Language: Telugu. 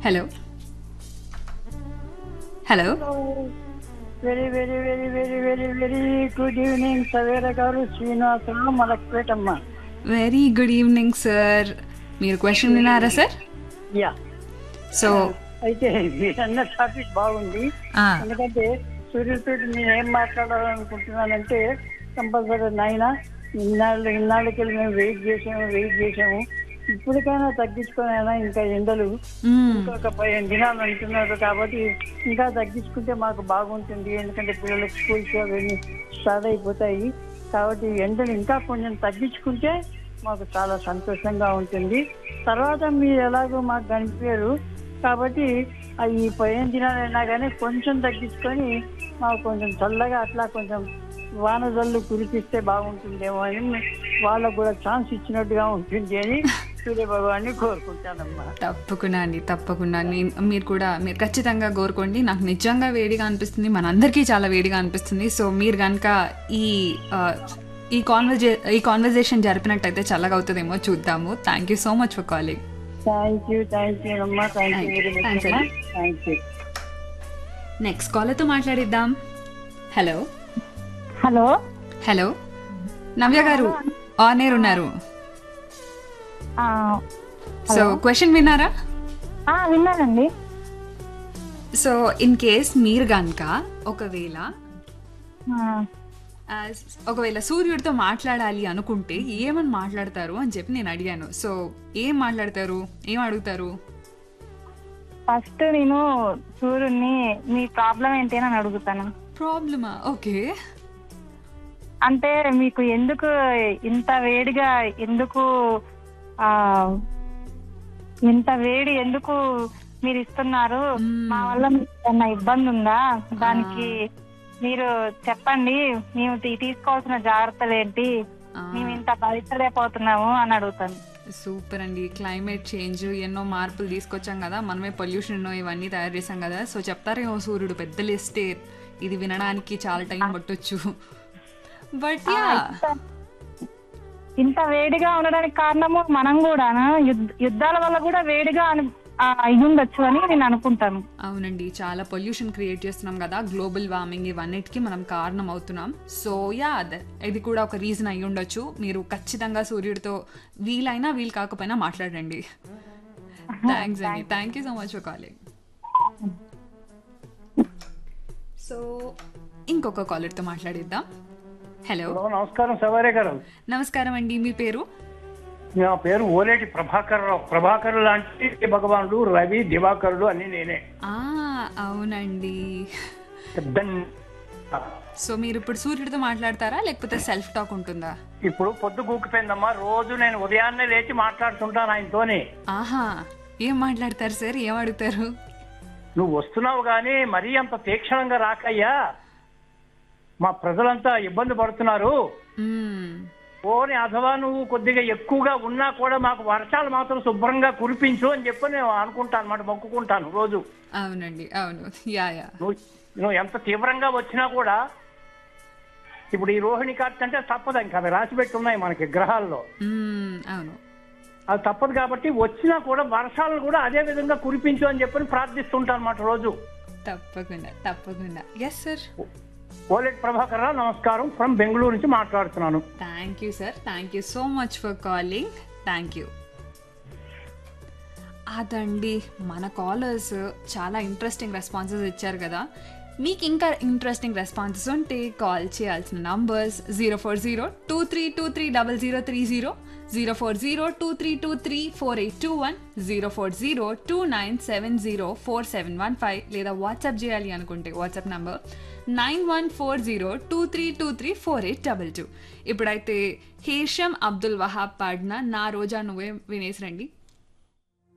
Hello hello very very very very very very good evening Savera గారు శ్రీనివాసరావు మలక్పేటమ్మ వెరీ గుడ్ ఈవినింగ్ సార్ మీరు క్వశ్చన్ విన్నారా సార్ యా సో అయితే మీరన్న టాపిక్ బాగుంది ఎందుకంటే సూర్యుడితో నేను ఏం మాట్లాడాలనుకుంటున్నానంటే కంపల్సరీ నాయన ఇన్నాళ్ళు ఇన్నాళ్ళకెళ్ళి మేము వెయిట్ చేసాము వెయిట్ చేసాము ఇప్పటికైనా తగ్గించుకొని ఇంకా ఎండలు ఇంకొక పదిహేను దినాలు అంటున్నారు కాబట్టి ఇంకా తగ్గించుకుంటే మాకు బాగుంటుంది ఎందుకంటే పిల్లలకు స్కూల్స్ అవన్నీ స్టార్ట్ అయిపోతాయి కాబట్టి ఎండలు ఇంకా కొంచెం తగ్గించుకుంటే మాకు చాలా సంతోషంగా ఉంటుంది తర్వాత మీరు ఎలాగో మాకు కనిపించారు కాబట్టి ఆ ఈ పదిహేను దినాలైనా కానీ కొంచెం తగ్గించుకొని మాకు కొంచెం చల్లగా అట్లా కొంచెం వానజల్లు కురిపిస్తే బాగుంటుందేమో అని వాళ్ళకు కూడా ఛాన్స్ ఇచ్చినట్టుగా ఉంటుంది అని సూర్య భగవాన్ని కోరుకుంటానమ్మా తప్పకుండా అండి తప్పకుండా నీ- మీరు కూడా మీరు ఖచ్చితంగా కోరుకోండి నాకు నిజంగా వేడిగా అనిపిస్తుంది మనందరికీ చాలా వేడిగా అనిపిస్తుంది సో మీరు కనుక ఈ ఆ, ఈ కాన్వర్జే ఈ కాన్వర్జేషన్ జరిపినట్టయితే చల్లగా అవుతుందేమో చూద్దాము thank you so much for calling thank you thank you అమ్మా thank you very much Thanks, అమ్మా అండి. థ్యాంక్ యూ నెక్స్ట్ కాలర్తో మాట్లాడిద్దాం హలో హలో హలో నవ్య గారు ఆన్ ఎయిర్ ఉన్నారు ఆ, సో క్వశ్చన్ విన్నారా ఆ, విన్నానండి సో ఇన్ కేస్ మీరు కనుక ఒకవేళ ఆ, ఆ, ఒకవేళ సూర్యుడితో మాట్లాడాలి అనుకుంటే ఏమని మాట్లాడతారు అని చెప్పి నేను అడిగాను సో ఏం మాట్లాడతారు ఏం అడుగుతారు ఫస్ట్ నేను సూర్యుడిని మీ ప్రాబ్లం ఏంటి అని అడుగుతాను ప్రాబ్లమా ఓకే అంటే మీకు ఎందుకు ఇంత వేడిగా ఎందుకు ఆ ఇంత వేడి ఎందుకు మీరు ఇస్తున్నారు మా వల్ల మీకు ఏమన్నా ఇబ్బంది ఉందా దానికి మీరు చెప్పండి మేము తీ- తీసుకోవాల్సిన జాగ్రత్తలు ఏంటి మేము ఇంత భరించలేకపోతున్నాము అని అడుగుతాను సూపర్ అండి క్లైమేట్ చేంజ్ ఎన్నో మార్పులు తీసుకొచ్చాం కదా మనమే పొల్యూషన్ ఇవన్నీ తయారు చేసాం కదా సో చెప్తారేమో సూర్యుడు పెద్ద లిస్టే ఇది వినడానికి చాలా టైం పట్టొచ్చు బట్ యా ఇంత వేడిగా ఉండడానికి కారణము మనం కూడా యుద్ధాల వల్ల కూడా వేడిగా అని ఆ, అయి ఉండొచ్చు అని నేను అనుకుంటాను అవునండి చాలా పొల్యూషన్ క్రియేట్ చేస్తున్నాం కదా గ్లోబల్ వార్మింగ్ ఇవన్నిటికీ మనం కారణం అవుతున్నాం సో యా ఇది కూడా ఒక రీజన్ అయి ఉండొచ్చు మీరు ఖచ్చితంగా సూర్యుడితో వీలైనా వీలు కాకపోయినా మాట్లాడండి థ్యాంక్స్ అండి thank you so much for calling so ఇంకొక కాలర్తో మాట్లాడిద్దాం హలో హలో నమస్కారం సవారే గారు నమస్కారం అండి మీ పేరు నా పేరు ఓలేటి ప్రభాకర్ రావు ప్రభాకర్ లాంటి భగవానుడు రవి దివాకరుడు అన్ని నేనే ఆ అవునండి పెద్ద సో మీరు ఇప్పుడు సూర్యుడితో మాట్లాడతారా లేకపోతే సెల్ఫ్ టాక్ ఉంటుందా ఇప్పుడు పొద్దు గూకిపోయిందమ్మా రోజు నేను ఉదయాన్నే లేచి మాట్లాడుతుంటాను ఆయనతోని ఆహా ఏం మాట్లాడతారు సార్ ఏం అడుగుతారు నువ్వు వస్తున్నావు కానీ మరీ అంత తీక్షణంగా రాకయ్యా మా ప్రజలంతా ఇబ్బంది పడుతున్నారు మ్మ్. ఓని అథవా నువ్వు కొద్దిగా ఎక్కువగా ఉన్నా కూడా మాకు వర్షాలు మాత్రం శుభ్రంగా కురిపించు అని చెప్పి నేను అనుకుంటాను అనమాట మొక్కుకుంటాను రోజు అవునండి అవును యా యా నువ్వు నువ్వు ఎంత తీవ్రంగా వచ్చినా కూడా ఇప్పుడు ఈ రోహిణి కార్తె అంటే తప్పదు ఇంకా అవి రాసి పెట్టి ఉన్నాయి మనకి గ్రహాల్లో మ్మ్, అవును అది తప్పదు కాబట్టి వచ్చినా కూడా వర్షాలను కూడా అదే విధంగా కురిపించు అని చెప్పి ప్రార్థిస్తుంటాను అనమాట రోజు తప్పకుండా తప్పకుండా ఎస్ సార్ ఓలెట్ ప్రభాకర్ రావు నమస్కారం ఫ్రమ్ బెంగళూరు నుంచి మాట్లాడుతున్నాను thank you sir thank you so much for calling thank you అదండి మన కాలర్స్ చాలా ఇంట్రెస్టింగ్ రెస్పాన్సెస్ ఇచ్చారు కదా మీకు ఇంకా ఇంట్రెస్టింగ్ రెస్పాన్సెస్ ఉంటే కాల్ చేయాల్సిన numbers zero four zero two three two three double zero three zero zero four zero two three two three four eight two one zero four zero two nine seven zero four seven one five లేదా వాట్సాప్ చేయాలి అనుకుంటే WhatsApp number nine one four zero two three two three four eight double two ఇప్పుడైతే హేషం అబ్దుల్ వహాబ్ పాడిన నా రోజా నువ్వే వినేసి రండి